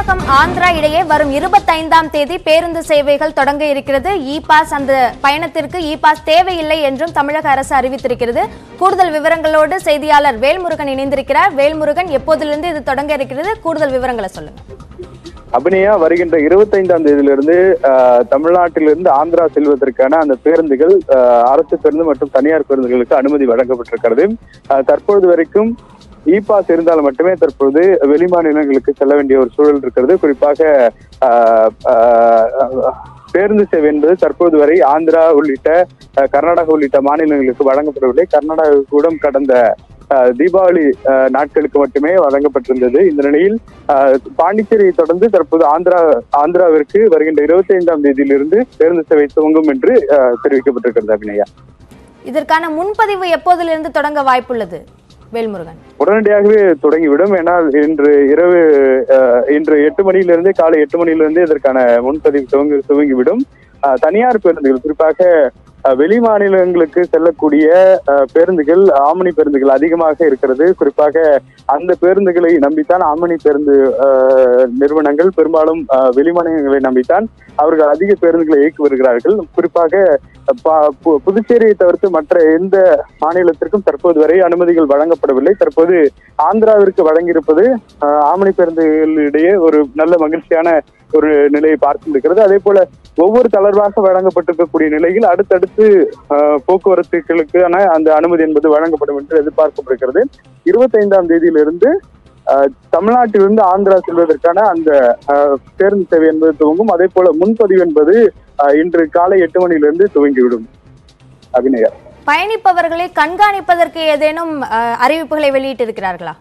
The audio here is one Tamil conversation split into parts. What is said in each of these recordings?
தமிழகம் ஆந்திரா இடையே வரும் இருபத்தைந்தாம் தேதி பேருந்து சேவைகள் தொடங்க இருக்கிறது இ பாஸ் அந்த பயணத்திற்கு இ பாஸ் தேவையில்லை என்றும் தமிழக அரசு அறிவித்திருக்கிறது கூடுதல் விவரங்களோடு செய்தியாளர் வேல்முருகன் இணைந்திருக்கிறார் வேல்முருகன் எப்போதிலிருந்து இது தொடங்க இருக்கிறது கூடுதல் விவரங்களை சொல்லுங்க அபிநயா வருகின்ற இருபத்தைந்தாம் தேதியிலிருந்து ஆஹ், தமிழ்நாட்டிலிருந்து ஆந்திரா செல்வதற்கான அந்த பேருந்துகள் ஆஹ், அரசு பேருந்து மற்றும் தனியார் பேருந்துகளுக்கு அனுமதி வழங்கப்பட்டிருக்கிறது ஆஹ், தற்பொழுது வரைக்கும் இ பாஸ் இருந்தால் மட்டுமே தற்போது வெளிமாநிலங்களுக்கு செல்ல வேண்டிய ஒரு சூழல் இருக்கிறது குறிப்பாக ஆஹ், ஆஹ், பேருந்து சேவை என்பது தற்போது வரை ஆந்திரா உள்ளிட்ட ஆஹ், கர்நாடகா உள்ளிட்ட மாநிலங்களுக்கு வழங்கப்படவில்லை கர்நாடகா கூட கடந்த ஆஹ், தீபாவளி ஆஹ், நாட்களுக்கு மட்டுமே வழங்கப்பட்டிருந்தது இந்த நிலையில் ஆஹ், பாண்டிச்சேரியை தொடர்ந்து தற்போது ஆந்திரா ஆந்திராவிற்கு வருகின்ற இருபத்தி ஐந்தாம் தேதியிலிருந்து பேருந்து சேவை துவங்கும் என்று ஆஹ், தெரிவிக்கப்பட்டிருக்கிறது அபிநயா இதற்கான முன்பதிவு எப்போதிலிருந்து தொடங்க வாய்ப்புள்ளது வேல்முருகன் உடனடியாகவே தொடங்கிவிடும் ஏனால் இன்று இரவு அஹ், இன்று எட்டு மணியிலிருந்து காலை எட்டு மணியிலிருந்து இதற்கான முன்பதிவு துவங்கி துவங்கிவிடும் அஹ், தனியார் பேருந்துகள் குறிப்பாக அஹ், வெளி மாநிலங்களுக்கு செல்லக்கூடிய அஹ், பேருந்துகள் ஆமணி பேருந்துகள் அதிகமாக இருக்கிறது குறிப்பாக அந்த பேருந்துகளை நம்பித்தான் ஆமணி பேருந்து அஹ், நிறுவனங்கள் பெரும்பாலும் அஹ், வெளி மாநிலங்களை நம்பித்தான் அவர்கள் அதிக பேருந்துகளை இயக்கி வருகிறார்கள் குறிப்பாக ப- பு- புதுச்சேரியை தவிர்த்து மற்ற எந்த மாநிலத்திற்கும் தற்போது வரை அனுமதிகள் வழங்கப்படவில்லை தற்போது ஆந்திராவிற்கு வழங்கியிருப்பது அஹ், ஆமணி பேருந்துகளிடையே ஒரு நல்ல மகிழ்ச்சியான ஒரு நிலையை பார்த்திருக்கிறது அதே போல ஒவ்வொரு தளர்வாக வழங்கப்பட்டிருக்கக்கூடிய நிலையில் அடுத்தடுத்து அஹ், போக்குவரத்துகளுக்கான அந்த அனுமதி என்பது வழங்கப்படும் என்று எதிர்பார்க்கப்படுகிறது இருபத்தைந்தாம் தேதியிலிருந்து அஹ், தமிழ்நாட்டிலிருந்து ஆந்திரா செல்வதற்கான அந்த அஹ், பேருந்து சேவை என்பது துவங்கும் அதே போல முன்பதிவு என்பது அஹ், இன்று காலை எட்டு மணியிலிருந்து துவங்கிவிடும் அபிநயா பயணிப்பவர்களை கண்காணிப்பதற்கு ஏதேனும் அஹ், அறிவிப்புகளை வெளியிட்டிருக்கிறார்களா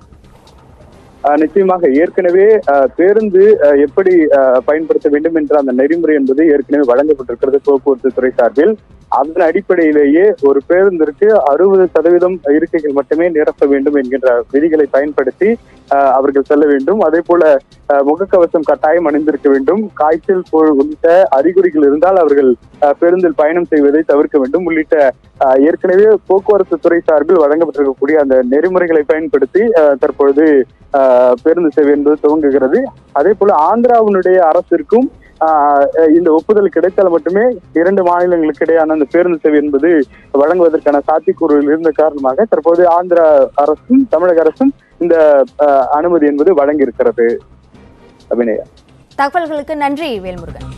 அஹ் நிச்சயமாக ஏற்கனவே அஹ், பேருந்து அஹ், எப்படி அஹ், பயன்படுத்த வேண்டும் என்ற அந்த நெறிமுறை என்பது ஏற்கனவே வழங்கப்பட்டிருக்கிறது போக்குவரத்து துறை சார்பில் அதன் அடிப்படையிலேயே ஒரு பேருந்திற்கு அறுபது சதவீதம் இருக்கைகள் மட்டுமே நிரப்ப வேண்டும் என்கின்ற விதிகளை பயன்படுத்தி அஹ், அவர்கள் செல்ல வேண்டும் அதே போல அஹ், முகக்கவசம் கட்டாயம் அணிந்திருக்க வேண்டும் காய்ச்சல் போல் உள்ளிட்ட அறிகுறிகள் இருந்தால் அவர்கள் அஹ், பேருந்தில் பயணம் செய்வதை தவிர்க்க வேண்டும் உள்ளிட்ட அஹ், ஏற்கனவே போக்குவரத்து துறை சார்பில் வழங்கப்பட்டிருக்கக்கூடிய அந்த நெறிமுறைகளை பயன்படுத்தி அஹ், தற்பொழுது ஆஹ் பேருந்து சேவை என்பது துவங்குகிறது அதே போல ஆந்திராவினுடைய அரசிற்கும் ஆஹ் இந்த ஒப்புதல் கிடைத்தால் மட்டுமே இரண்டு மாநிலங்களுக்கு இடையான அந்த பேருந்து சேவை என்பது வழங்குவதற்கான சாத்தியக்கூறுகள் இருந்த காரணமாக தற்போது ஆந்திரா அரசும் தமிழக அரசும் இந்த ஆஹ் அனுமதி என்பது வழங்கியிருக்கிறது அபிநயா தகவல்களுக்கு நன்றி வேல்முருகன்